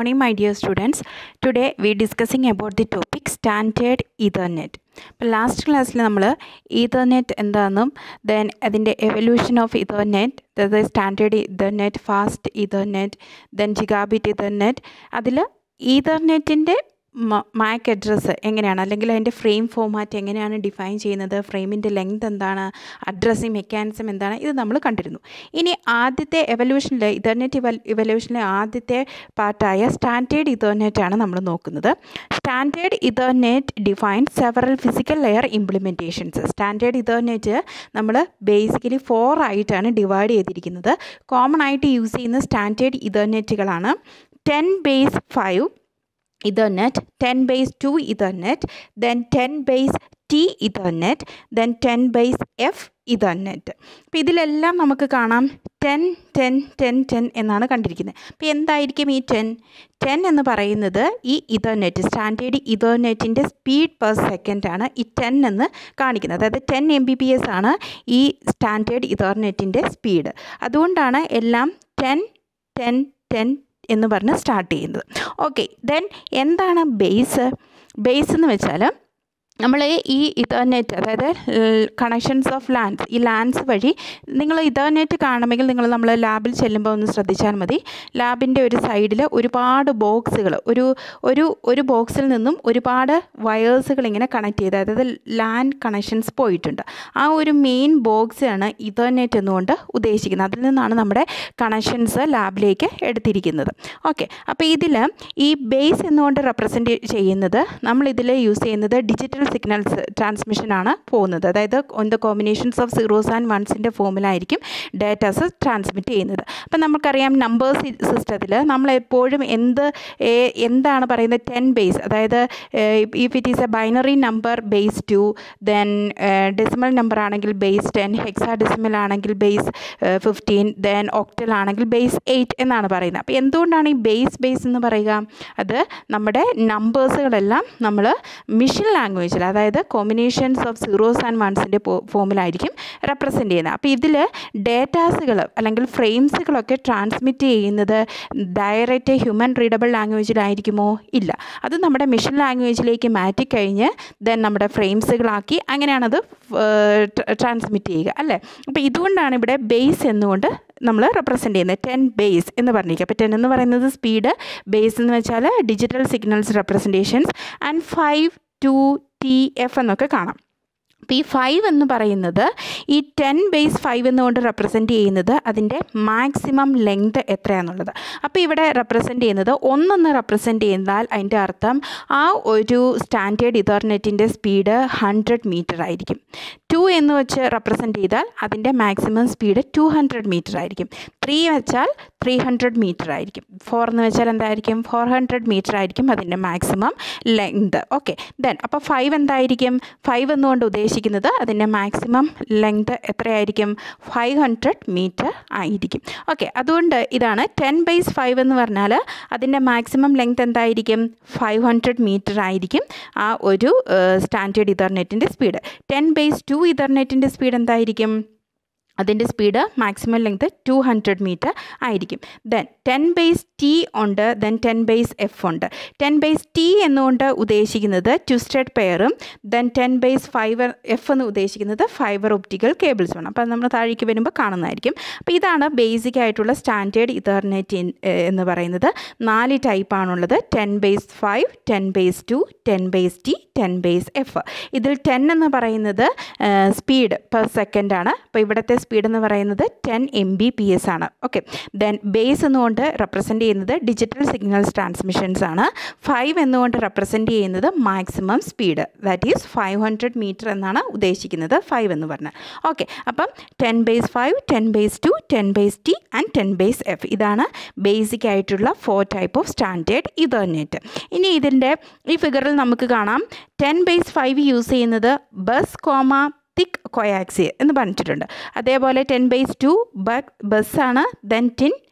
morning my dear students today we discussing about the topic standard ethernet അപ്പോൾ last ക്ലാസ്സിൽ നമ്മൾ ethernet എന്താണെന്നും then അതിൻ്റെ എവല്യൂഷൻ ഓഫ് ഇതർനെറ്റ് അതായത് standard ethernet fast ethernet then gigabit ethernet അതിൽ ഈതർനെറ്റിൻ്റെ Mac address എങ്ങനെയാണ് അല്ലെങ്കിൽ അതിൻ്റെ ഫ്രെയിം ഫോമാറ്റ് എങ്ങനെയാണ് ഡിഫൈൻ ചെയ്യുന്നത് ഫ്രെയിമിൻ്റെ ലെങ്ത് എന്താണ് അഡ്രസ്സിങ് മെക്കാനിസം എന്താണ് ഇത് നമ്മൾ കണ്ടിരുന്നു ഇനി ആദ്യത്തെ എവല്യൂഷനിൽ ഇതർനെറ്റ് ഇവൽ ഇവല്യൂഷനിലെ ആദ്യത്തെ പാർട്ടായ സ്റ്റാൻഡേർഡ് ഇതർനെറ്റ് ആണ് നമ്മൾ നോക്കുന്നത് standard ethernet define several physical layer implementations standard ethernet നമ്മൾ ബേസിക്കലി ഫോർ ആയിട്ടാണ് ഡിവൈഡ് ചെയ്തിരിക്കുന്നത് കോമൺ ആയിട്ട് യൂസ് ചെയ്യുന്ന സ്റ്റാൻഡേർഡ് ഇതർനെറ്റുകളാണ് ten base five ethernet ten base two ethernet then ten base T ethernet then ten base F ethernet അപ്പോൾ ഇതിലെല്ലാം നമുക്ക് കാണാം ടെൻ ടെൻ ടെൻ ടെൻ എന്നാണ് കണ്ടിരിക്കുന്നത് അപ്പോൾ എന്തായിരിക്കും ഈ ടെൻ ടെൻ എന്ന് പറയുന്നത് ഈ ഇതർനെറ്റ് സ്റ്റാൻഡേർഡ് ഇതർനെറ്റിൻ്റെ സ്പീഡ് പെർ സെക്കൻഡ് ആണ് ഈ ടെൻ എന്ന് കാണിക്കുന്നത് അതായത് ten M B P S ആണ് ഈ സ്റ്റാൻഡേർഡ് ഇതർനെറ്റിൻ്റെ സ്പീഡ് അതുകൊണ്ടാണ് എല്ലാം ടെൻ ടെൻ ടെൻ എന്ന് പറഞ്ഞ് സ്റ്റാർട്ട് ചെയ്യുന്നത് ഓക്കെ ദെൻ എന്താണ് ബേസ് ബേസ് എന്ന് വെച്ചാൽ നമ്മൾ ഈ ഇതർനെറ്റ് അതായത് കണക്ഷൻസ് ഓഫ് ലാൻഡ്സ് ഈ ലാൻഡ്സ് വഴി നിങ്ങൾ ഇതർനെറ്റ് കാണണമെങ്കിൽ നിങ്ങൾ നമ്മൾ ലാബിൽ ചെല്ലുമ്പോൾ ഒന്ന് ശ്രദ്ധിച്ചാൽ മതി ലാബിൻ്റെ ഒരു സൈഡിൽ ഒരുപാട് ബോക്സുകൾ ഒരു ഒരു ഒരു ബോക്സിൽ നിന്നും ഒരുപാട് വയേഴ്സുകൾ ഇങ്ങനെ കണക്ട് ചെയ്ത് അതായത് ലാൻഡ് കണക്ഷൻസ് പോയിട്ടുണ്ട് ആ ഒരു മെയിൻ ബോക്സാണ് ഇതർനെറ്റ് എന്നുകൊണ്ട് ഉദ്ദേശിക്കുന്നത് അതിൽ നിന്നാണ് നമ്മുടെ കണക്ഷൻസ് ലാബിലേക്ക് എടുത്തിരിക്കുന്നത് ഓക്കെ അപ്പോൾ ഇതിൽ ഈ ബേസ് എന്നുകൊണ്ട് റെപ്രസെൻറ്റ് ചെയ്യുന്നത് നമ്മൾ ഇതിൽ യൂസ് ചെയ്യുന്നത് ഡിജിറ്റൽ സിഗ്നൽസ് ട്രാൻസ്മിഷനാണ് പോകുന്നത് അതായത് on the combinations of zeros and വൺസിൻ്റെ ഫോമിലായിരിക്കും ഡേറ്റാസ് ട്രാൻസ്മിറ്റ് ചെയ്യുന്നത് അപ്പം നമുക്കറിയാം നമ്പേഴ്സ് സിസ്റ്റത്തിൽ നമ്മൾ എപ്പോഴും എന്ത് എന്താണ് പറയുന്നത് ടെൻ ബേസ് അതായത് if it is a binary number base two then decimal number ആണെങ്കിൽ ബേസ് ടെൻ ഹെക്സാ ഡെസിമൽ ആണെങ്കിൽ ബേസ് ഫിഫ്റ്റീൻ ദെൻ ഒക്ടൽ ആണെങ്കിൽ ബേസ് എയ്റ്റ് എന്നാണ് പറയുന്നത് അപ്പോൾ എന്തുകൊണ്ടാണ് ഈ ബേസ് ബേസ് എന്ന് പറയുക അത് നമ്മുടെ നമ്പേഴ്സുകളെല്ലാം നമ്മൾ മിഷൻ ലാംഗ്വേജിൽ അതായത് കോമ്പിനേഷൻസ് ഓഫ് സീറോസ് ആൻഡ് വൺസിൻ്റെ ഫോമിലായിരിക്കും റെപ്രസെൻറ്റ് ചെയ്യുന്നത് അപ്പോൾ ഇതിൽ ഡേറ്റാസുകൾ അല്ലെങ്കിൽ ഫ്രെയിംസുകളൊക്കെ ട്രാൻസ്മിറ്റ് ചെയ്യുന്നത് ഡയറക്റ്റ് ഹ്യൂമൻ റീഡബിൾ ലാംഗ്വേജിലായിരിക്കുമോ ഇല്ല അത് നമ്മുടെ മിഷൻ ലാംഗ്വേജിലേക്ക് മാറ്റിക്കഴിഞ്ഞ് ദെൻ നമ്മുടെ ഫ്രെയിംസുകളാക്കി അങ്ങനെയാണത് ട്രാൻസ്മിറ്റ് ചെയ്യുക അല്ലേ അപ്പോൾ ഇതുകൊണ്ടാണ് ഇവിടെ ബേസ് എന്നുകൊണ്ട് നമ്മൾ റെപ്രസെൻ്റ് ചെയ്യുന്നത് ടെൻ ബേസ് എന്ന് പറഞ്ഞിരിക്കുക അപ്പോൾ ടെൻ എന്ന് പറയുന്നത് സ്പീഡ് ബേസ് എന്ന് വെച്ചാൽ digital signals representations and five two T F എന്നൊക്കെ കാണാം അപ്പോൾ ഈ ഫൈവ് എന്ന് പറയുന്നത് ഈ ടെൻ ബേസ് ഫൈവ് എന്നുകൊണ്ട് റെപ്രസെൻറ്റ് ചെയ്യുന്നത് അതിൻ്റെ മാക്സിമം ലെങ്ത് എത്രയാണെന്നുള്ളത് അപ്പോൾ ഇവിടെ റെപ്രസെൻറ്റ് ചെയ്യുന്നത് ഒന്നെന്ന് റെപ്രസെൻറ്റ് ചെയ്താൽ അതിൻ്റെ അർത്ഥം ആ ഒരു സ്റ്റാൻഡേർഡ് ഇതർനെറ്റിൻ്റെ സ്പീഡ് ഹൺഡ്രഡ് മീറ്റർ ആയിരിക്കും ടു എന്ന് വെച്ച് റെപ്രസെൻറ്റ് ചെയ്താൽ അതിൻ്റെ maximum speed two hundred metre ആയിരിക്കും ത്രീ വെച്ചാൽ ത്രീ ഹൺഡ്രഡ് മീറ്റർ ആയിരിക്കും ഫോർ എന്ന് വെച്ചാൽ എന്തായിരിക്കും ഫോർ ഹൺഡ്രഡ് മീറ്റർ ആയിരിക്കും അതിൻ്റെ മാക്സിമം ലെങ്ത് ഓക്കെ ദെൻ അപ്പോൾ ഫൈവ് എന്തായിരിക്കും ഫൈവ് എന്നുകൊണ്ട് ഉദ്ദേശിക്കുന്നത് അതിൻ്റെ മാക്സിമം ലെങ്ത് എത്രയായിരിക്കും ഫൈവ് ഹൺഡ്രഡ് മീറ്റർ ആയിരിക്കും ഓക്കെ അതുകൊണ്ട് ഇതാണ് ടെൻ ബൈസ് ഫൈവ് എന്ന് പറഞ്ഞാൽ അതിൻ്റെ മാക്സിമം ലെങ്ത് എന്തായിരിക്കും ഫൈവ് ഹൺഡ്രഡ് മീറ്റർ ആയിരിക്കും ആ ഒരു സ്റ്റാൻഡേർഡ് ഇതർനെറ്റിൻ്റെ സ്പീഡ് ടെൻ ബേസ് ടു ഇതർനെറ്റിൻ്റെ സ്പീഡ് എന്തായിരിക്കും അതിൻ്റെ speed maximum length two hundred metre ആയിരിക്കും ദെൻ ടെൻ ബേസ് ടി ഉണ്ട് ദെൻ ടെൻ ബേസ് എഫ് ഉണ്ട് ടെൻ ബേസ് ടി എന്നുകൊണ്ട് ഉദ്ദേശിക്കുന്നത് ട്വിസ്റ്റഡ് പെയറും then ten base fibre F എന്ന് ഉദ്ദേശിക്കുന്നത് ഫൈബർ ഒപ്റ്റിക്കൽ കേബിൾസുമാണ് അപ്പോൾ നമ്മൾ താഴേക്ക് വരുമ്പോൾ കാണുന്നതായിരിക്കും അപ്പോൾ ഇതാണ് ബേസിക് ആയിട്ടുള്ള സ്റ്റാൻഡേർഡ് ഇതർനെറ്റ് എന്ന് പറയുന്നത് നാല് ടൈപ്പാണുള്ളത് ten base five ten base two ten base T ten base F ഇതിൽ ടെൻ എന്ന് പറയുന്നത് സ്പീഡ് പെർ സെക്കൻഡ് ആണ് അപ്പോൾ ഇവിടുത്തെ സ്പീഡ് എന്ന് പറയുന്നത് ten M B P S ആണ് ഓക്കെ ദെൻ ബേസ് എന്നുകൊണ്ട് റെപ്രസെൻറ്റ് ചെയ്യുന്നത് ഡിജിറ്റൽ സിഗ്നൽസ് ട്രാൻസ്മിഷൻസ് ആണ് ഫൈവ് എന്നുകൊണ്ട് റെപ്രസെൻറ്റ് ചെയ്യുന്നത് maximum speed that is five hundred metre എന്നാണ് ഉദ്ദേശിക്കുന്നത് ഫൈവ് എന്ന് പറഞ്ഞാൽ ഓക്കെ അപ്പം ten base five ten base two ten base T and ten base F ഇതാണ് ബേസിക് ആയിട്ടുള്ള four type of standard Ethernet ഇനി ഇതിൻ്റെ ഈ ഫിഗറിൽ നമുക്ക് കാണാം ടെൻ ബേസ് ഫൈവ് യൂസ് ചെയ്യുന്നത് ബസ് കോമ തിക് കൊയാക്സി എന്ന് പറഞ്ഞിട്ടുണ്ട് അതേപോലെ ടെൻ ബേസ് ടു ബസ്സാണ് then thin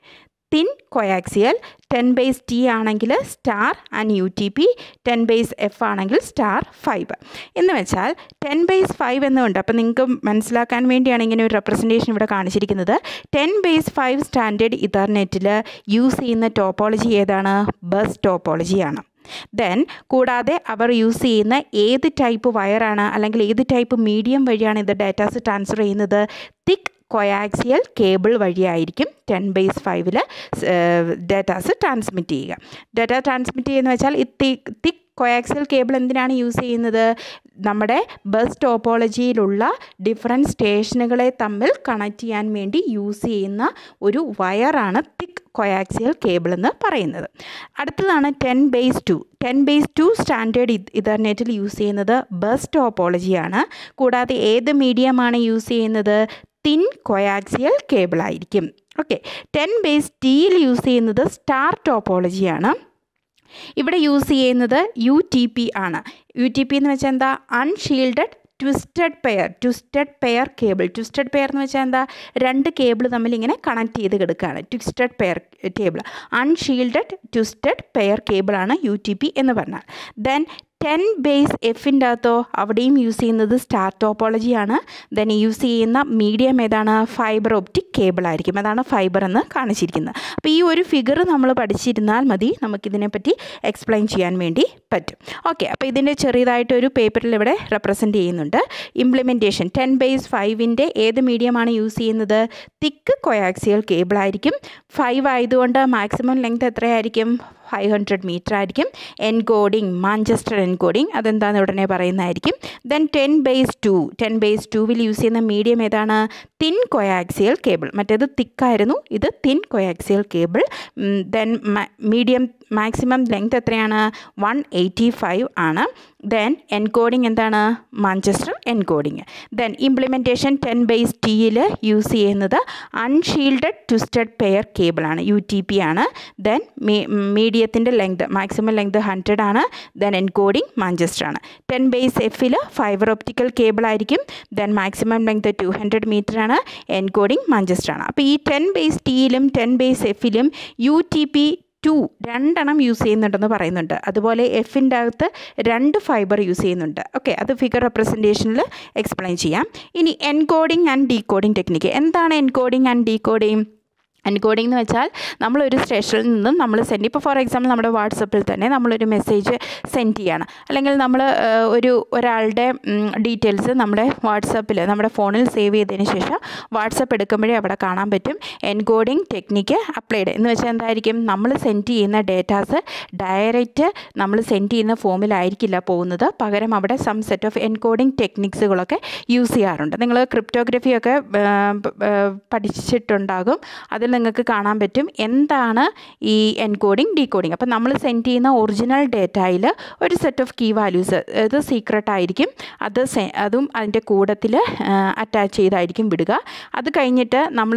thin coaxial ten base T ആണെങ്കിൽ star and U T P ten base F ആണെങ്കിൽ സ്റ്റാർ ഫൈവ് എന്ന് വെച്ചാൽ ടെൻ ബേസ് ഫൈവ് എന്നുണ്ട് അപ്പോൾ നിങ്ങൾക്ക് മനസ്സിലാക്കാൻ വേണ്ടിയാണ് ഇങ്ങനെ ഒരു റെപ്രസെൻറ്റേഷൻ ഇവിടെ കാണിച്ചിരിക്കുന്നത് ടെൻ ബേസ് ഫൈവ് സ്റ്റാൻഡേർഡ് ഇതർനെറ്റിൽ യൂസ് ചെയ്യുന്ന ടോപ്പോളജി ഏതാണ് ബസ് ടോപ്പോളജിയാണ് ദെൻ കൂടാതെ അവർ യൂസ് ചെയ്യുന്ന ഏത് ടൈപ്പ് വയറാണ് അല്ലെങ്കിൽ ഏത് ടൈപ്പ് മീഡിയം വഴിയാണ് ഇത് ഡാറ്റാസ് ട്രാൻസ്ഫർ ചെയ്യുന്നത് തിക്ക് കൊയാക്സിയൽ കേബിൾ വഴിയായിരിക്കും ടെൻ ബേസ് ഫൈവിൽ ഡാറ്റാസ് ട്രാൻസ്മിറ്റ് ചെയ്യുക ഡാറ്റ ട്രാൻസ്മിറ്റ് ചെയ്യുന്ന വെച്ചാൽ ഈ തിക്ക് തിക്ക് കൊയാക്സിയൽ കേബിൾ എന്തിനാണ് യൂസ് ചെയ്യുന്നത് നമ്മുടെ ബസ് ടോപ്പോളജിയിലുള്ള ഡിഫറെൻറ്റ് സ്റ്റേഷനുകളെ തമ്മിൽ കണക്ട് ചെയ്യാൻ വേണ്ടി യൂസ് ചെയ്യുന്ന ഒരു വയറാണ് തിക്ക് കൊയാക്സിയൽ കേബിൾ എന്ന് പറയുന്നത് അടുത്തതാണ് ten base two ten base two standard ഇതർനെറ്റിൽ യൂസ് ചെയ്യുന്നത് ബസ് ടോപ്പോളജിയാണ് കൂടാതെ ഏത് മീഡിയമാണ് യൂസ് ചെയ്യുന്നത് തിൻ കൊയാക്സിയൽ കേബിൾ ആയിരിക്കും ഓക്കെ ടെൻ ബേസ് ടിയിൽ യൂസ് ചെയ്യുന്നത് സ്റ്റാർ ടോപ്പോളജിയാണ് ഇവിടെ യൂസ് ചെയ്യുന്നത് യു ടി പി ആണ് യു ടി പി എന്ന് വെച്ചാൽ എന്താ unshielded twisted pair twisted pair cable twisted pair എന്ന് വെച്ചാൽ എന്താ രണ്ട് കേബിൾ തമ്മിൽ ഇങ്ങനെ കണക്ട് ചെയ്ത് കിടക്കുകയാണ് twisted pair cable unshielded twisted pair കേബിളാണ് യു ടി പി എന്ന് പറഞ്ഞാൽ ദെൻ ടെൻ ബേസ് എഫിൻ്റെ അകത്തോ അവിടെയും യൂസ് ചെയ്യുന്നത് സ്റ്റാർ ടോപ്പോളജിയാണ് ദെൻ യൂസ് ചെയ്യുന്ന മീഡിയം ഏതാണ് ഫൈബർ ഒപ്റ്റിക് കേബിൾ ആയിരിക്കും അതാണ് ഫൈബർ എന്ന് കാണിച്ചിരിക്കുന്നത് അപ്പോൾ ഈ ഒരു ഫിഗർ നമ്മൾ പഠിച്ചിരുന്നാൽ മതി നമുക്കിതിനെപ്പറ്റി എക്സ്പ്ലെയിൻ ചെയ്യാൻ വേണ്ടി പറ്റും ഓക്കെ അപ്പോൾ ഇതിൻ്റെ ചെറിയതായിട്ടൊരു പേപ്പറിൽ ഇവിടെ റെപ്രസെൻറ്റ് ചെയ്യുന്നുണ്ട് ഇംപ്ലിമെൻറ്റേഷൻ ടെൻ ബേസ് ഫൈവിൻ്റെ ഏത് മീഡിയമാണ് യൂസ് ചെയ്യുന്നത് തിക്ക് കൊയാക്സിയൽ കേബിൾ ആയിരിക്കും ഫൈവ് ആയതുകൊണ്ട് മാക്സിമം ലെങ്ത് എത്രയായിരിക്കും ഫൈവ് ഹൺഡ്രഡ് മീറ്റർ ആയിരിക്കും എൻകോഡിങ് മാഞ്ചസ്റ്റർ എൻകോഡിങ് അതെന്താണെന്ന് ഉടനെ പറയുന്നതായിരിക്കും then ten base two ten base ടുവിൽ യൂസ് ചെയ്യുന്ന മീഡിയം ഏതാണ് തിൻ കൊയാക്സിയൽ കേബിൾ മറ്റേത് തിക്കായിരുന്നു ഇത് thin coaxial cable then medium maximum length എത്രയാണ് വൺ എയ്റ്റി ഫൈവ് ആണ് ദെൻ എൻകോഡിങ് എന്താണ് Manchester encoding then implementation ten base ടിയിൽ യൂസ് ചെയ്യുന്നത് അൺഷീൽഡഡ് ട്വിസ്റ്റഡ് പെയർ കേബിളാണ് യു ടി പി ആണ് ദെൻ മീഡിയത്തിൻ്റെ ലെങ്ത് മാക്സിമം ലെങ്ത് ഹൺഡ്രഡ് ആണ് ദെൻ എൻകോഡിങ് മാഞ്ചസ്റ്റർ ആണ് ടെൻ ബേസ് എഫിൽ ഫൈബർ ഒപ്റ്റിക്കൽ കേബിൾ ആയിരിക്കും then maximum length two hundred metre ആണ് എൻകോഡിങ് മാഞ്ചസ്റ്റർ ആണ് അപ്പോൾ ഈ ടെൻ ബേസ് ടിയിലും ടെൻ ബേസ് എഫിലും യു ടി പി ടു രണ്ടെണ്ണം യൂസ് ചെയ്യുന്നുണ്ടെന്ന് പറയുന്നുണ്ട് അതുപോലെ എഫിൻ്റെ അകത്ത് രണ്ട് ഫൈബർ യൂസ് ചെയ്യുന്നുണ്ട് ഓക്കെ അത് ഫിഗർ റെപ്രസെൻറ്റേഷനിൽ എക്സ്പ്ലെയിൻ ചെയ്യാം ഇനി എൻകോഡിംഗ് ആൻഡ് ഡീകോഡിംഗ് ടെക്നിക്ക് എന്താണ് എൻകോഡിംഗ് ആൻഡ് ഡീകോഡിംഗ് എൻകോഡിംഗ് എന്ന് വെച്ചാൽ നമ്മളൊരു സ്റ്റേഷനിൽ നിന്നും നമ്മൾ സെൻഡ് ഇപ്പോൾ ഫോർ എക്സാമ്പിൾ നമ്മുടെ വാട്സപ്പിൽ തന്നെ നമ്മളൊരു മെസ്സേജ് സെൻഡ് ചെയ്യാണ് അല്ലെങ്കിൽ നമ്മൾ ഒരു ഒരാളുടെ ഡീറ്റെയിൽസ് നമ്മുടെ വാട്സപ്പിൽ നമ്മുടെ ഫോണിൽ സേവ് ചെയ്തതിന് ശേഷം വാട്സപ്പ് എടുക്കുമ്പോഴേ അവിടെ കാണാൻ പറ്റും എൻകോഡിംഗ് ടെക്നിക്ക് അപ്ലൈഡ് എന്ന് വെച്ചാൽ എന്തായിരിക്കും നമ്മൾ സെൻഡ് ചെയ്യുന്ന ഡേറ്റാസ് ഡയറക്റ്റ് നമ്മൾ സെൻഡ് ചെയ്യുന്ന ഫോമിലായിരിക്കില്ല പോകുന്നത് പകരം അവിടെ സം സെറ്റ് ഓഫ് എൻകോഡിംഗ് ടെക്നിക്സുകളൊക്കെ യൂസ് ചെയ്യാറുണ്ട് നിങ്ങൾ ക്രിപ്റ്റോഗ്രഫിയൊക്കെ പഠിച്ചിട്ടുണ്ടാകും അതിൽ നിങ്ങൾക്ക് കാണാൻ പറ്റും എന്താണ് ഈ എൻകോഡിങ് ഡീകോഡിങ് അപ്പോൾ നമ്മൾ സെൻഡ് ചെയ്യുന്ന ഒറിജിനൽ ഡേറ്റയിൽ ഒരു സെറ്റ് ഓഫ് കീ വാല്യൂസ് ഇത് സീക്രട്ട് ആയിരിക്കും അത് അതും അതിൻ്റെ കൂടത്തിൽ അറ്റാച്ച് ചെയ്തായിരിക്കും വിടുക അത് കഴിഞ്ഞിട്ട് നമ്മൾ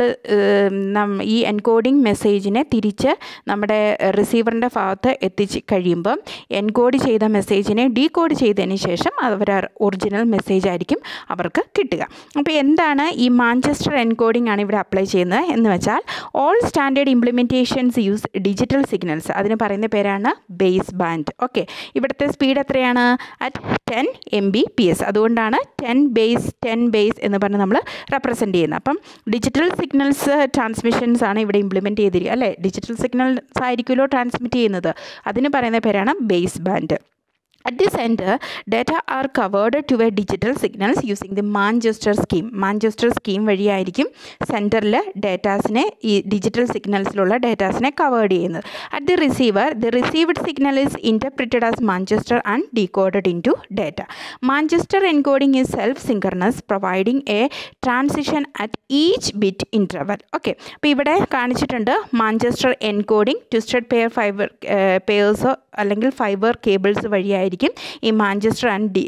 ഈ എൻകോഡിങ് മെസ്സേജിനെ തിരിച്ച് നമ്മുടെ റിസീവറിൻ്റെ ഭാഗത്ത് എത്തിച്ച് കഴിയുമ്പം എൻകോഡ് ചെയ്ത മെസ്സേജിനെ ഡീകോഡ് ചെയ്തതിന് ശേഷം അവർ ഒറിജിനൽ മെസ്സേജ് ആയിരിക്കും അവർക്ക് കിട്ടുക അപ്പോൾ എന്താണ് ഈ മാഞ്ചസ്റ്റർ എൻകോഡിംഗ് ആണ് ഇവിടെ അപ്ലൈ ചെയ്യുന്നത് എന്ന് വെച്ചാൽ all standard implementations use digital signals അതിന് പറയുന്ന പേരാണ് ബേസ് ബാൻഡ് ഓക്കെ ഇവിടുത്തെ സ്പീഡ് എത്രയാണ് at ten M B P S അതുകൊണ്ടാണ് ടെൻ ബേസ് ടെൻ ബേസ് എന്ന് പറഞ്ഞ് നമ്മൾ റെപ്രസെൻറ്റ് ചെയ്യുന്നത് അപ്പം ഡിജിറ്റൽ സിഗ്നൽസ് ട്രാൻസ്മിഷൻസ് ആണ് ഇവിടെ ഇംപ്ലിമെൻറ്റ് ചെയ്തിരിക്കുക അല്ലേ ഡിജിറ്റൽ സിഗ്നൽസ് ആയിരിക്കുമല്ലോ ട്രാൻസ്മിറ്റ് ചെയ്യുന്നത് അതിന് പറയുന്ന പേരാണ് baseband At the center, data are covered to a digital signals using the Manchester scheme. Manchester scheme വഴിയായിരിക്കും സെൻറ്ററിൽ ഡേറ്റാസിനെ ഈ ഡിജിറ്റൽ സിഗ്നൽസിലുള്ള ഡേറ്റാസിനെ കവേർഡ് ചെയ്യുന്നത് at the receiver the received signal is interpreted as Manchester and decoded into data Manchester encoding is self synchronous providing a transition at each bit interval okay അപ്പോൾ ഇവിടെ കാണിച്ചിട്ടുണ്ട് Manchester encoding twisted pair fibre pairs അല്ലെങ്കിൽ fibre cables വഴിയായിരിക്കും ഈ Manchester and D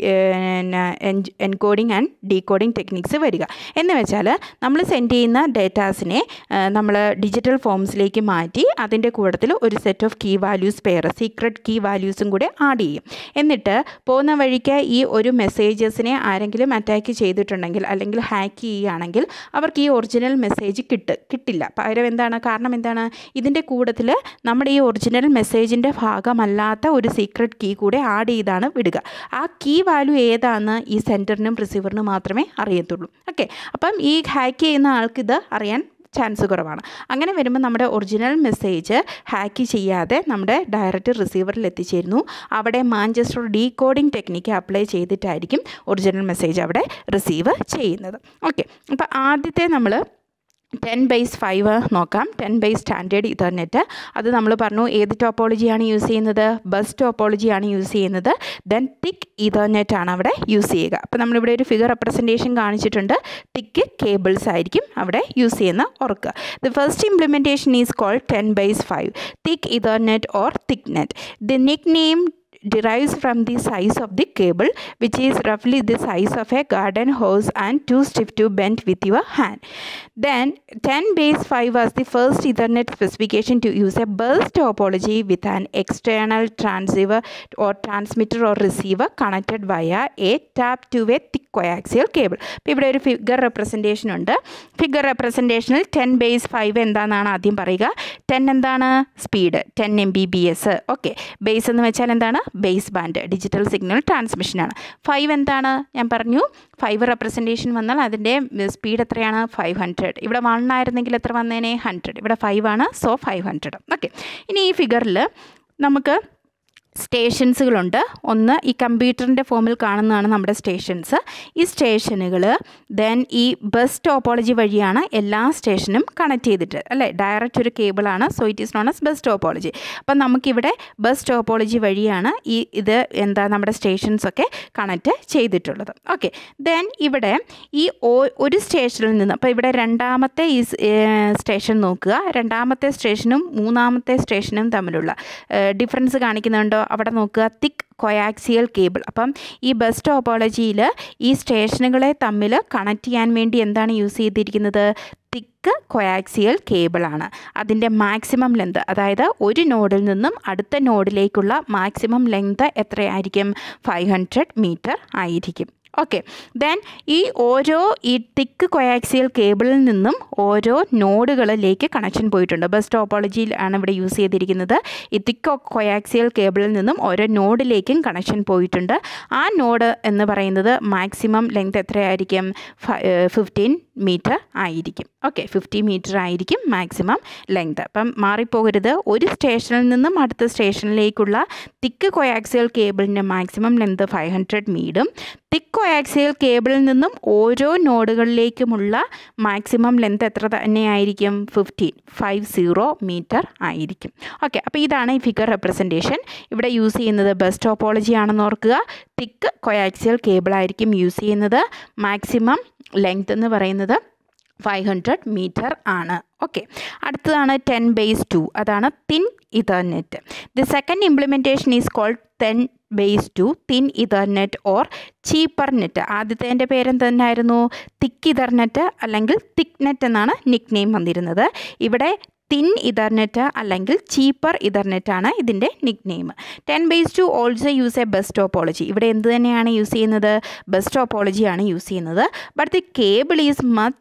encoding and decoding techniques വരിക എന്ന് വെച്ചാൽ നമ്മൾ സെൻഡ് ചെയ്യുന്ന ഡേറ്റാസിനെ നമ്മൾ ഡിജിറ്റൽ ഫോംസിലേക്ക് മാറ്റി അതിൻ്റെ കൂട്ടത്തിൽ ഒരു set of key values pair secret key വാല്യൂസും കൂടെ ആഡ് ചെയ്യും എന്നിട്ട് പോകുന്ന വഴിക്ക് ഈ ഒരു മെസ്സേജസിനെ ആരെങ്കിലും അറ്റാക്ക് ചെയ്തിട്ടുണ്ടെങ്കിൽ അല്ലെങ്കിൽ ഹാക്ക് ചെയ്യുകയാണെങ്കിൽ അവർക്ക് ഈ ഒറിജിനൽ മെസ്സേജ് കിട്ട് കിട്ടില്ല പകരം എന്താണ് കാരണം എന്താണ് ഇതിൻ്റെ കൂട്ടത്തിൽ നമ്മുടെ ഈ ഒറിജിനൽ മെസ്സേജിൻ്റെ ഭാഗമല്ലാത്ത ഒരു സീക്രട്ട് കീ കൂടെ ആഡ് ചെയ്താണ് വിടുക ആ കീ വാല്യൂ ഏതാണെന്ന് ഈ സെൻറ്ററിനും റിസീവറിനും മാത്രമേ അറിയത്തുള്ളൂ ഓക്കെ അപ്പം ഈ ഹാക്ക് ചെയ്യുന്ന ആൾക്ക് ഇത് അറിയാൻ ചാൻസ് കുറവാണ് അങ്ങനെ വരുമ്പോൾ നമ്മുടെ ഒറിജിനൽ മെസ്സേജ് ഹാക്ക് ചെയ്യാതെ നമ്മുടെ ഡയറക്റ്റ് റിസീവറിൽ എത്തിച്ചേരുന്നു അവിടെ മാഞ്ചസ്റ്റർ ഡീകോഡിംഗ് ടെക്നിക്ക് അപ്ലൈ ചെയ്തിട്ടായിരിക്കും ഒറിജിനൽ മെസ്സേജ് അവിടെ റിസീവ് ചെയ്യുന്നത് ഓക്കെ അപ്പോൾ ആദ്യത്തെ നമ്മൾ ടെൻ ബേസ് ഫൈവ് നോക്കാം ടെൻ ബേസ് സ്റ്റാൻഡേർഡ് ഇതർനെറ്റ് അത് നമ്മൾ പറഞ്ഞു ഏത് ടോപ്പോളജിയാണ് യൂസ് ചെയ്യുന്നത് ബസ് ടോപ്പോളജിയാണ് യൂസ് ചെയ്യുന്നത് ദെൻ തിക്ക് ഇതർനെറ്റ് ആണ് അവിടെ യൂസ് ചെയ്യുക അപ്പോൾ നമ്മളിവിടെ ഒരു ഫിഗർ റെപ്രസെൻറ്റേഷൻ കാണിച്ചിട്ടുണ്ട് തിക്ക് കേബിൾസ് ആയിരിക്കും അവിടെ യൂസ് ചെയ്യുന്ന ഓർക്കുക the first implementation is called ten base five thick Ethernet or thicknet the nickname derives from the size of the cable which is roughly the size of a garden hose and too stiff to bend with your hand. Then 10 base 5 was the first Ethernet specification to use a bus topology with an external transceiver or transmitter or receiver connected via a tap to a thick coaxial cable. ഇപ്പോൾ ഇവിടെ ഒരു figure representation ഉണ്ട് figure റെപ്രസെൻറ്റേഷനിൽ ten base five എന്താണെന്നാണ് ആദ്യം പറയുക ten എന്താണ് speed ten M B B S okay base എന്ന് വെച്ചാൽ എന്താണ് ബേസ് ബാൻഡ് ഡിജിറ്റൽ സിഗ്നൽ ട്രാൻസ്മിഷനാണ് ഫൈവ് എന്താണ് ഞാൻ പറഞ്ഞു ഫൈവ് റെപ്രസെൻറ്റേഷൻ വന്നാൽ അതിൻ്റെ സ്പീഡ് എത്രയാണ് ഫൈവ് ഹൺഡ്രഡ് ഇവിടെ വൺ ആയിരുന്നെങ്കിൽ എത്ര വന്നേനെ ഹൺഡ്രഡ് ഇവിടെ ഫൈവ് ആണ് സോ ഫൈവ് ഹൺഡ്രഡ് ഓക്കെ ഇനി ഈ ഫിഗറിൽ നമുക്ക് സ്റ്റേഷൻസുകളുണ്ട് ഒന്ന് ഈ കമ്പ്യൂട്ടറിൻ്റെ ഫോമിൽ കാണുന്നതാണ് നമ്മുടെ സ്റ്റേഷൻസ് ഈ സ്റ്റേഷനുകൾ ദെൻ ഈ ബസ് ടോപ്പോളജി വഴിയാണ് എല്ലാ സ്റ്റേഷനും കണക്ട് ചെയ്തിട്ട് അല്ലേ ഡയറക്റ്റ് ഒരു കേബിളാണ് so it is known as bus topology അപ്പം നമുക്കിവിടെ ബസ് ടോപ്പോളജി വഴിയാണ് ഈ ഇത് എന്താ നമ്മുടെ സ്റ്റേഷൻസ് ഒക്കെ കണക്ട് ചെയ്തിട്ടുള്ളത് ഓക്കെ ദെൻ ഇവിടെ ഈ ഒരു സ്റ്റേഷനിൽ നിന്ന് അപ്പോൾ ഇവിടെ രണ്ടാമത്തെ ഈ സ്റ്റേഷൻ നോക്കുക രണ്ടാമത്തെ സ്റ്റേഷനും മൂന്നാമത്തെ സ്റ്റേഷനും തമ്മിലുള്ള ഡിഫറൻസ് കാണിക്കുന്നുണ്ടോ അവിടെ നോക്കുക തിക്ക് കൊയാക്സിയൽ കേബിൾ അപ്പം ഈ ബസ് ടോപ്പോളജിയിൽ ഈ സ്റ്റേഷനുകളെ തമ്മിൽ കണക്ട് ചെയ്യാൻ വേണ്ടി എന്താണ് യൂസ് ചെയ്തിരിക്കുന്നത് തിക്ക് കൊയാക്സിയൽ കേബിളാണ് അതിൻ്റെ മാക്സിമം ലെങ്ത് അതായത് ഒരു നോഡിൽ നിന്നും അടുത്ത നോഡിലേക്കുള്ള മാക്സിമം ലെങ്ത് എത്രയായിരിക്കും ഫൈവ് ഹൺഡ്രഡ് മീറ്റർ ആയിരിക്കും ഓക്കെ ദെൻ ഈ ഓരോ ഈ തിക്ക് കൊയാക്സിയൽ കേബിളിൽ നിന്നും ഓരോ നോഡുകളിലേക്ക് കണക്ഷൻ പോയിട്ടുണ്ട് ബസ് ടോപ്പോളജിയിൽ ആണ് ഇവിടെ യൂസ് ചെയ്തിരിക്കുന്നത് ഈ തിക്ക് കൊയാക്സിയൽ കേബിളിൽ നിന്നും ഓരോ നോഡിലേക്കും കണക്ഷൻ പോയിട്ടുണ്ട് ആ നോഡ് എന്ന് പറയുന്നത് മാക്സിമം ലെങ്ത് എത്രയായിരിക്കും ഫിഫ്റ്റീൻ മീറ്റർ ആയിരിക്കും ഓക്കെ ഫിഫ്റ്റി മീറ്റർ ആയിരിക്കും മാക്സിമം ലെങ്ത് അപ്പം മാറിപ്പോകരുത് ഒരു സ്റ്റേഷനിൽ നിന്നും അടുത്ത സ്റ്റേഷനിലേക്കുള്ള തിക്ക് കൊയാക്സിയൽ കേബിളിൻ്റെ മാക്സിമം ലെങ്ത് ഫൈവ് ഹൺഡ്രഡ് മീഡും തിക്ക് കൊയാക്സിയൽ കേബിളിൽ നിന്നും ഓരോ നോഡുകളിലേക്കുമുള്ള മാക്സിമം ലെങ്ത് എത്ര തന്നെയായിരിക്കും ഫിഫ്റ്റീൻ ഫൈവ് സീറോ മീറ്റർ ആയിരിക്കും ഓക്കെ അപ്പോൾ ഇതാണ് ഈ ഫിഗർ റെപ്രസെൻറ്റേഷൻ ഇവിടെ യൂസ് ചെയ്യുന്നത് ബസ് ടോപ്പോളജി ആണെന്ന് ഓർക്കുക തിക്ക് കൊയാക്സിയൽ കേബിളായിരിക്കും യൂസ് ചെയ്യുന്നത് മാക്സിമം ലെങ്ത് എന്ന് പറയുന്നത് ഫൈവ് ഹൺഡ്രഡ് മീറ്റർ ആണ് ഓക്കെ അടുത്തതാണ് ടെൻ ബേസ് ടു അതാണ് thin Ethernet the second implementation is called ten base two thin Ethernet or cheapernet ആദ്യത്തെ പേരെന്തെന്നായിരുന്നു തിക്ക് ഇതർനെറ്റ് അല്ലെങ്കിൽ തിക്ക് നെറ്റ് എന്നാണ് നിക് നെയിം വന്നിരുന്നത് ഇവിടെ തിൻ ഇതർനെറ്റ് അല്ലെങ്കിൽ ചീപ്പർ ഇതർനെറ്റ് ആണ് ഇതിൻ്റെ nickname ten base two also use a bus topology ഇവിടെ എന്ത് തന്നെയാണ് യൂസ് ചെയ്യുന്നത് ബസ് ടോപ്പോളജിയാണ് യൂസ് ചെയ്യുന്നത് but the cable is much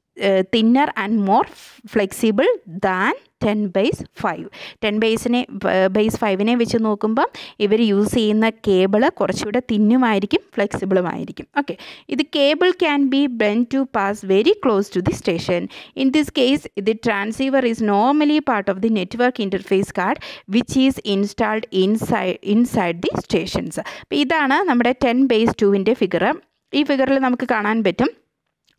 thinner and more flexible than ten base five ten ബേസിനെ ബേസ് ഫൈവിനെ വെച്ച് നോക്കുമ്പം ഇവർ യൂസ് ചെയ്യുന്ന കേബിൾ കുറച്ചുകൂടെ തിന്നുമായിരിക്കും ഫ്ലെക്സിബിളുമായിരിക്കും ഓക്കെ ഇത് cable can be bent to pass very close to the station in this case the transceiver is normally part of the network interface card which is installed inside inside the stations അപ്പോൾ ഇതാണ് നമ്മുടെ ten base ടുവിൻ്റെ figure ഈ ഫിഗറിൽ നമുക്ക് കാണാൻ പറ്റും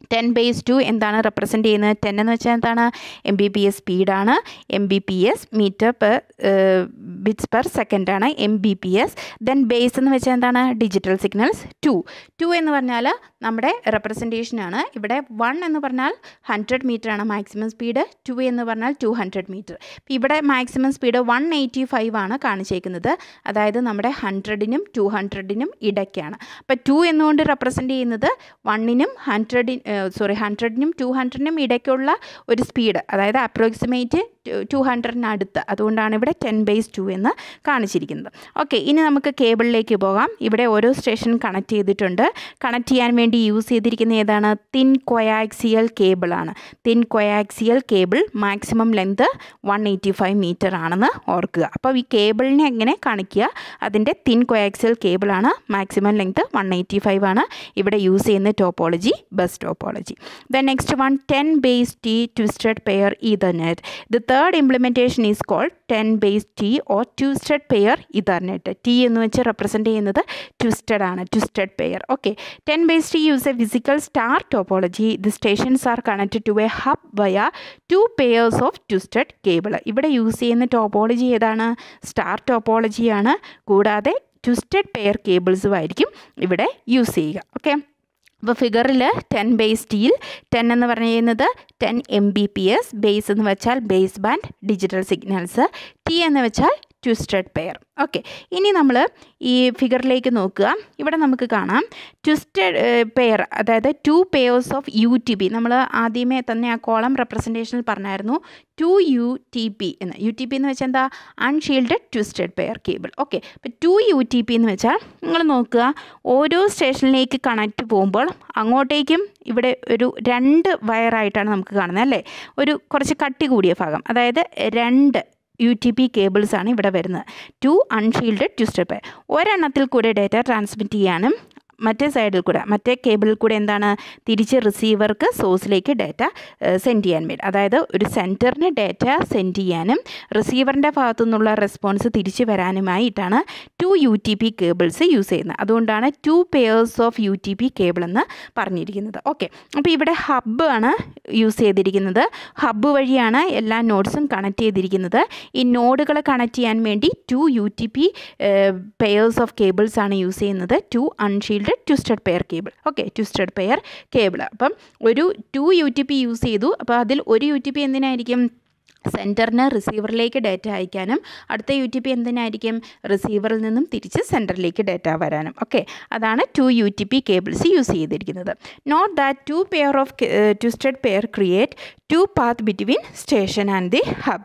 ten base two എന്താണ് റെപ്രസെൻറ്റ് ചെയ്യുന്നത് ടെൻ എന്ന് വെച്ചാൽ എന്താണ് എം ബി പി എസ് സ്പീഡാണ് M B P S metre per bits per സെക്കൻഡാണ് M B P S then base എന്ന് വെച്ചാൽ എന്താണ് ഡിജിറ്റൽ സിഗ്നൽസ് ടു ടു എന്ന് പറഞ്ഞാൽ നമ്മുടെ റെപ്രസെൻറ്റേഷനാണ് ഇവിടെ വൺ എന്ന് പറഞ്ഞാൽ ഹൺഡ്രഡ് മീറ്റർ ആണ് മാക്സിമം സ്പീഡ് ടു എന്ന് പറഞ്ഞാൽ ടു ഹൺഡ്രഡ് മീറ്റർ ഇവിടെ maximum speed one eighty five ആണ് കാണിച്ചേക്കുന്നത് അതായത് നമ്മുടെ ഹൺഡ്രഡിനും ടു ഹൺഡ്രഡിനും ഇടയ്ക്കാണ് അപ്പോൾ ടു എന്നുകൊണ്ട് റെപ്രസെൻറ്റ് ചെയ്യുന്നത് വണ്ണിനും ഹൺഡ്രഡിൻ സോറി ഹൺഡ്രഡിനും ടു ഹൺഡ്രഡിനും ഇടയ്ക്കുള്ള ഒരു സ്പീഡ് അതായത് അപ്രോക്സിമേറ്റ് ടു ഹൺഡ്രഡിനടുത്ത് അതുകൊണ്ടാണ് ഇവിടെ ടെൻ ബേസ് ടു എന്ന് കാണിച്ചിരിക്കുന്നത് ഓക്കെ ഇനി നമുക്ക് കേബിളിലേക്ക് പോകാം ഇവിടെ ഓരോ സ്റ്റേഷൻ കണക്ട് ചെയ്തിട്ടുണ്ട് കണക്ട് ചെയ്യാൻ വേണ്ടി യൂസ് ചെയ്തിരിക്കുന്ന ഏതാണ് തിൻ കൊയാക്സിയൽ കേബിളാണ് thin coaxial cable maximum length one eighty five metre ആണെന്ന് ഓർക്കുക അപ്പോൾ ഈ കേബിളിനെ എങ്ങനെ കാണിക്കുക അതിൻ്റെ തിൻ കൊയാക്സിയൽ കേബിളാണ് maximum length one eighty five ആണ് ഇവിടെ യൂസ് ചെയ്യുന്ന topology bus topology the next one ten base T twisted pair Ethernet the third implementation is called ten base T or twisted pair Ethernet T എന്ന് വെച്ച് represent ചെയ്യുന്നത് twisted ആണ് twisted pair okay ten base T use a physical star topology the stations are connected to a hub via two pairs of twisted cable ഇവിടെ use ചെയ്യുന്ന topology ഏതാണ് star ടോപ്പോളജിയാണ് കൂടാതെ twisted pair കേബിൾസും ആയിരിക്കും ഇവിടെ use ചെയ്യുക okay അപ്പോൾ ഫിഗറിൽ ടെൻ ബേസ് ടിയിൽ ടെൻ എന്ന് പറഞ്ഞു ചെയ്യുന്നത് ten M B P S base എന്ന് വെച്ചാൽ base band digital signals T എന്ന് വെച്ചാൽ ട്വിസ്റ്റഡ് പെയർ ഓക്കെ ഇനി നമ്മൾ ഈ ഫിഗറിലേക്ക് നോക്കുക ഇവിടെ നമുക്ക് കാണാം ട്വിസ്റ്റഡ് പെയർ അതായത് two pairs of U T P നമ്മൾ ആദ്യമേ തന്നെ ആ കോളം റെപ്രസെൻറ്റേഷനിൽ പറഞ്ഞായിരുന്നു ടു യു ടി പി എന്ന് യു ടി പി എന്ന് വെച്ചാൽ എന്താ unshielded twisted pair cable okay അപ്പോൾ ടു യു ടി പി എന്ന് വെച്ചാൽ നിങ്ങൾ നോക്കുക ഓരോ സ്റ്റേഷനിലേക്ക് കണക്റ്റ് പോകുമ്പോൾ അങ്ങോട്ടേക്കും ഇവിടെ ഒരു രണ്ട് വയറായിട്ടാണ് നമുക്ക് കാണുന്നത് അല്ലേ ഒരു കുറച്ച് കട്ടി കൂടിയ ഭാഗം അതായത് രണ്ട് യു ടി പി കേബിൾസ് ആണ് ഇവിടെ വരുന്നത് ടു അൺഷീൽഡഡ് ട്വിസ്റ്റഡ് പെയർ ഒരെണ്ണത്തിൽ കൂടെ ഡേറ്റ ട്രാൻസ്മിറ്റ് ചെയ്യാനും മറ്റേ സൈഡിൽ കൂടെ മറ്റേ കേബിളിൽ കൂടെ എന്താണ് തിരിച്ച് റിസീവർക്ക് സോഴ്സിലേക്ക് ഡാറ്റ സെൻഡ് ചെയ്യാൻ വേണ്ടി അതായത് ഒരു സെൻറ്ററിന് ഡാറ്റ സെൻഡ് ചെയ്യാനും റിസീവറിൻ്റെ ഭാഗത്തു നിന്നുള്ള റെസ്പോൺസ് തിരിച്ചു വരാനുമായിട്ടാണ് two U T P cables use ചെയ്യുന്നത് അതുകൊണ്ടാണ് two pairs of U T P cable എന്ന് പറഞ്ഞിരിക്കുന്നത് ഓക്കെ അപ്പോൾ ഇവിടെ ഹബ്ബ് ആണ് യൂസ് ചെയ്തിരിക്കുന്നത് ഹബ്ബ് വഴിയാണ് എല്ലാ നോഡ്സും കണക്ട് ചെയ്തിരിക്കുന്നത് ഈ നോഡുകൾ കണക്ട് ചെയ്യാൻ വേണ്ടി two U T P pairs of cables ആണ് യൂസ് ചെയ്യുന്നത് two unshielded twisted pair cable okay twisted pair cable അപ്പം ഒരു two U T P use ചെയ്തു അപ്പോൾ അതിൽ ഒരു യു ടി പി എന്തിനായിരിക്കും സെൻറ്ററിന് റിസീവറിലേക്ക് ഡാറ്റ അയക്കാനും അടുത്ത യു ടി പി എന്തിനായിരിക്കും റിസീവറിൽ നിന്നും തിരിച്ച് സെൻറ്ററിലേക്ക് ഡാറ്റ വരാനും ഓക്കെ അതാണ് two U T P cables use ചെയ്തിരിക്കുന്നത് note that two pair of twisted pair create two path between station and the hub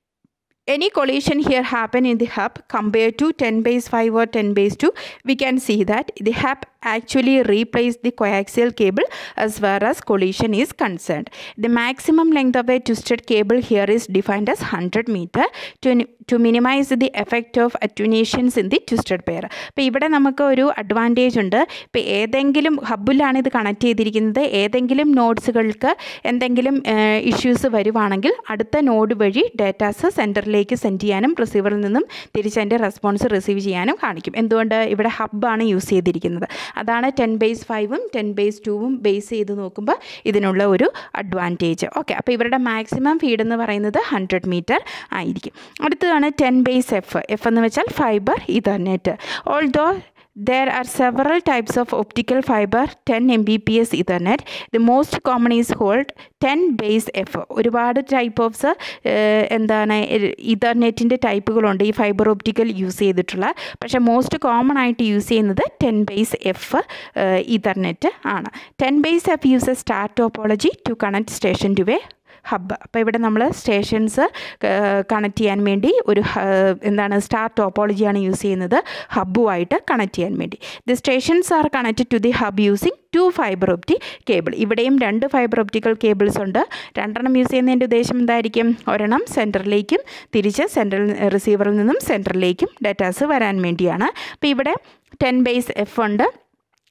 any collision here happen in the hub compared to 10 base 5 or 10 base 2 we can see that the hub actually replace the coaxial cable as far as collision is concerned the maximum length of a twisted cable here is defined as 100 meter to, to minimize the effect of attenuations in the twisted pair അപ്പോൾ ഇവിടെ നമുക്ക് ഒരു advantage ഉണ്ട് ഇപ്പോൾ ഏതെങ്കിലും ഹബ്ബിലാണ് ഇത് connect ചെയ്തിരിക്കുന്നത് ഏതെങ്കിലും നോട്ട്സുകൾക്ക് എന്തെങ്കിലും ഇഷ്യൂസ് വരുവാണെങ്കിൽ അടുത്ത നോഡ് വഴി ഡാറ്റാസ് സെൻറ്ററിലേക്ക് സെൻഡ് ചെയ്യാനും റിസീവറിൽ നിന്നും തിരിച്ചതിൻ്റെ റെസ്പോൺസ് റിസീവ് ചെയ്യാനും കാണിക്കും എന്തുകൊണ്ട് ഇവിടെ ഹബ്ബാണ് യൂസ് ചെയ്തിരിക്കുന്നത് അതാണ് ടെൻ ബേസ് ഫൈവും ടെൻ ബേസ് ടൂവും ബേസ് ചെയ്ത് നോക്കുമ്പോൾ ഇതിനുള്ള ഒരു അഡ്വാൻറ്റേജ് ഓക്കെ അപ്പോൾ ഇവരുടെ മാക്സിമം ഫീഡ് എന്ന് പറയുന്നത് ഹൺഡ്രഡ് മീറ്റർ ആയിരിക്കും അടുത്തതാണ് ടെൻ ബേസ് എഫ് എഫ് എന്ന് വെച്ചാൽ fibre Ethernet although There are several types of optical fiber 10 Mbps Ethernet. The most common is called 10 base F. ഒരുപാട് ടൈപ്പ് ഓഫ്സ് എന്താണ് ഇതർനെറ്റിൻ്റെ ടൈപ്പുകളുണ്ട് ഈ ഫൈബർ ഒപ്റ്റിക്കൽ യൂസ് ചെയ്തിട്ടുള്ള പക്ഷേ മോസ്റ്റ് കോമൺ ആയിട്ട് യൂസ് ചെയ്യുന്നത് ടെൻ ബേസ് എഫ് ഇതർനെറ്റ് ആണ് ten base F use a star topology to connect station to a hub അപ്പോൾ ഇവിടെ നമ്മൾ സ്റ്റേഷൻസ് കണക്ട് ചെയ്യാൻ വേണ്ടി ഒരു എന്താണ് സ്റ്റാർ ടോപ്പോളജിയാണ് യൂസ് ചെയ്യുന്നത് ഹബ്ബുമായിട്ട് കണക്ട് ചെയ്യാൻ വേണ്ടി the stations are connected to the hub using two fibre optic cable ഇവിടെയും രണ്ട് ഫൈബർ ഒപ്റ്റിക്കൽ കേബിൾസ് ഉണ്ട് രണ്ടെണ്ണം യൂസ് ചെയ്യുന്നതിൻ്റെ ഉദ്ദേശം എന്തായിരിക്കും ഒരെണ്ണം സെൻറ്ററിലേക്കും തിരിച്ച് സെൻട്രൽ റിസീവറിൽ നിന്നും സെൻറ്ററിലേക്കും ഡാറ്റാസ് വരാൻ വേണ്ടിയാണ് അപ്പോൾ ഇവിടെ ടെൻ ബേസ് എഫ് ഉണ്ട്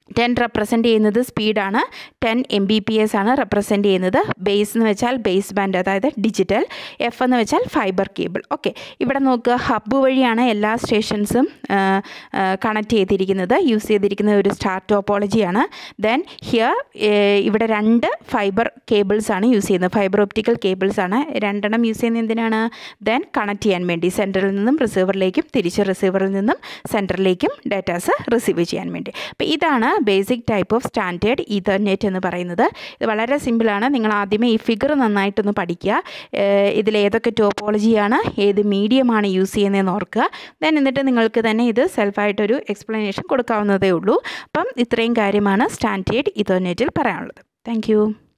ടെൻ റെപ്രസെൻറ്റ് ചെയ്യുന്നത് സ്പീഡാണ് ten M B P S ആണ് റെപ്രസെൻറ്റ് ചെയ്യുന്നത് ബേസ് എന്ന് വെച്ചാൽ ബേസ് ബാൻഡ് അതായത് ഡിജിറ്റൽ എഫ് എന്ന് വെച്ചാൽ ഫൈബർ കേബിൾ ഓക്കെ ഇവിടെ നോക്കുക ഹബ്ബ് വഴിയാണ് എല്ലാ സ്റ്റേഷൻസും കണക്ട് ചെയ്തിരിക്കുന്നത് യൂസ് ചെയ്തിരിക്കുന്ന ഒരു സ്റ്റാർ ടോപ്പോളജിയാണ് ദെൻ ഹിയർ ഇവിടെ രണ്ട് ഫൈബർ കേബിൾസ് ആണ് യൂസ് ചെയ്യുന്നത് ഫൈബർ ഒപ്റ്റിക്കൽ കേബിൾസ് ആണ് രണ്ടെണ്ണം യൂസ് ചെയ്യുന്നത് എന്തിനാണ് ദെൻ കണക്ട് ചെയ്യാൻ വേണ്ടി സെൻറ്ററിൽ നിന്നും റിസീവറിലേക്കും തിരിച്ച് റിസീവറിൽ നിന്നും സെൻറ്ററിലേക്കും ഡാറ്റാസ് റിസീവ് ചെയ്യാൻ വേണ്ടി അപ്പോൾ ഇതാണ് basic type of standard Ethernet എന്ന് പറയുന്നത് ഇത് വളരെ സിമ്പിളാണ് നിങ്ങൾ ആദ്യമേ ഈ ഫിഗർ നന്നായിട്ടൊന്ന് പഠിക്കുക ഇതിൽ ഏതൊക്കെ ടോപ്പോളജിയാണ് ഏത് മീഡിയമാണ് യൂസ് ചെയ്യുന്നതെന്ന് ഓർക്കുക ദെൻ എന്നിട്ട് നിങ്ങൾക്ക് തന്നെ ഇത് സെൽഫായിട്ടൊരു എക്സ്പ്ലനേഷൻ കൊടുക്കാവുന്നതേ ഉള്ളൂ അപ്പം ഇത്രയും കാര്യമാണ് സ്റ്റാൻഡേർഡ് ഇതർനെറ്റിൽ പറയാനുള്ളത് താങ്ക്